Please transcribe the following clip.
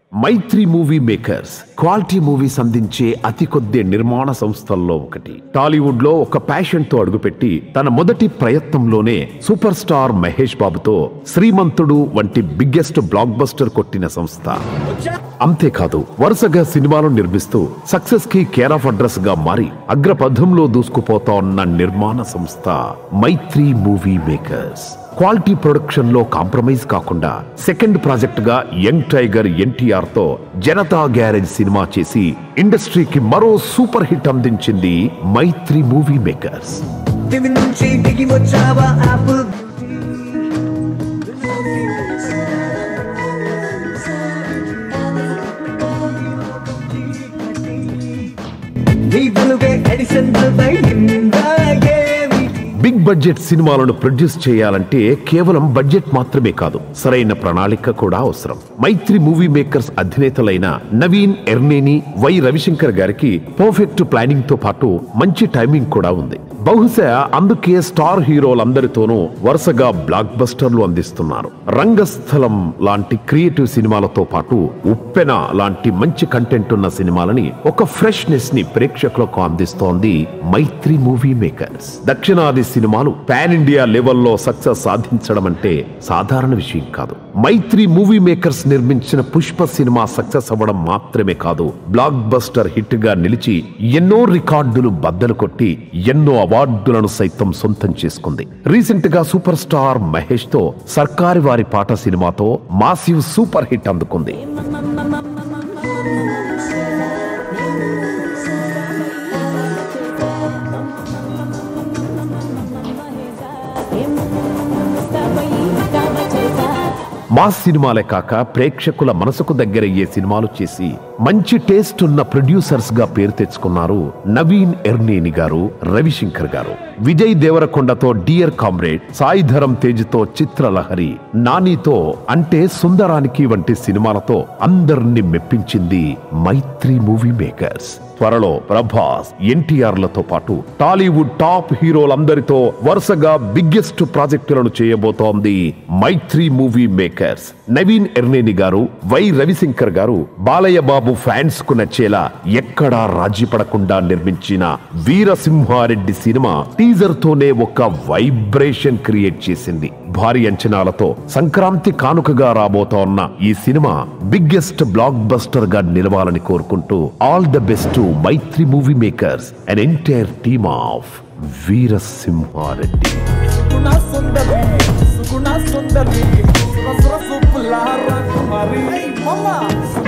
మైత్రి Movie Makers quality movies అందించే అతి కొద్ది నిర్మాణ సంస్థల్లో ఒకటి టాలీవుడ్ లో ఒక ప్యాషన్ తో అడుగుపెట్టి తన మొదటి ప్రయత్నంలోనే సూపర్ స్టార్ మహేష్ బాబుతో శ్రీమంతుడు వంటి బిగ్గెస్ట్ బ్లాక్ బస్టర్ కొట్టిన సంస్థ అంతేకాదు వరుసగా సినిమాలు నిర్మిస్తూ సక్సెస్ కి కేర్ ఆఫ్ అడ్రస్ గా మారి అగ్రపథంలో దూసుకుపోతా ఉన్న నిర్మాణ సంస్థ Mythri Movie Makers quality production లో కాంప్రమైజ్ కాకుండా సెకండ్ ప్రాజెక్ట్ గా యంగ్ టైగర్ ఎన్టీఆర్ తో జనతా గ్యారేజ్ సినిమా చేసి ఇండస్ట్రీకి మరో సూపర్ హిట్ అందించింది మైత్రి మూవీ మేకర్స్ దివి నుంచి దిగి వచ్చావా ఆపిల్ నీ వెలుగే ఎడిసన్ బల్బై నిండా ఏమి బిగ్ బడ్జెట్ సినిమాలను ప్రొడ్యూస్ చేయాలంటే కేవలం బడ్జెట్ మాత్రమే కాదు సరైన ప్రణాళిక కూడా అవసరం మైత్రి మూవీ మేకర్స్ అధినేతలైన నవీన్ ఎర్నేని వై రవిశంకర్ గారికి పర్ఫెక్ట్ ప్లానింగ్ తో పాటు మంచి టైమింగ్ కూడా ఉంది బహుశా అందుకే స్టార్ హీరోలందరితోనూ వరుసగా బ్లాక్ బస్టర్లు అందిస్తున్నారు రంగస్థలం లాంటి క్రియేటివ్ సినిమాలతో పాటు ఉప్పెన లాంటి మంచి కంటెంట్ ఉన్న సినిమాలని ఒక ఫ్రెష్నెస్ ని ప్రేక్షకులకు అందిస్తోంది మైత్రి మూవీ మేకర్స్ దక్షిణాది సినిమాలు పాన్ ఇండియా లెవెల్లో సక్సెస్ సాధించడం అంటే సాధారణ విషయం కాదు మైత్రి మూవీ మేకర్స్ నిర్మించిన పుష్ప సినిమా సక్సెస్ అవ్వడం మాత్రమే కాదు బ్లాక్ బస్టర్ హిట్ గా నిలిచి ఎన్నో రికార్డులు బద్దలు కొట్టి ఎన్నో అవార్డులను సైతం సొంతం చేసుకుంది రీసెంట్ గా సూపర్ స్టార్ మహేష్ తో సర్కారి వారి పాట సినిమాతో మాసివ్ సూపర్ హిట్ అందుకుంది మాస్ సినిమాలే కాక ప్రేక్షకుల మనసుకు దగ్గరయ్యే సినిమాలు చేసి మంచి టేస్ట్ ఉన్న ప్రొడ్యూసర్స్ గా పేరు తెచ్చుకున్నారు నవీన్ ఎర్నేని గారు రవిశంకర్ గారు విజయ్ దేవరకొండతో డియర్ కామ్రేడ్ సాయిధరం తేజ్తో చిత్రలహరి నానితో అంటే సుందరానికి వంటి సినిమాలతో అందరిని మెప్పించింది మైత్రి మూవీ మేకర్స్ త్వరలో ప్రభాస్ ఎన్టీఆర్లతో పాటు టాలీవుడ్ టాప్ హీరోలందరితో వరుసగా బిగ్గెస్ట్ ప్రాజెక్టులను చేయబోతోంది Mythri Movie Makers Naveen Yerneni garu Y Ravishankar గారు బాలయ్య బాబు ఫ్యాన్స్ కు నచ్చేలా ఎక్కడా రాజీ పడకుండా నిర్మించిన వీరసింహారెడ్డి సినిమా టీజర్ తోనే ఒక వైబ్రేషన్ క్రియేట్ చేసింది భారీ అంచనాలతో సంక్రాంతి కానుకగా రాబోతోన్న ఈ సినిమా బిగ్గెస్ట్ బ్లాక్ బస్టర్ గా నిలవాలని కోరుకుంటూ all the best Mythri Movie Makers and entire team of Veera Simha Reddy Suguna Sundari Suguna Sundari సుర సుర సుపులార కుమారి మమ్మ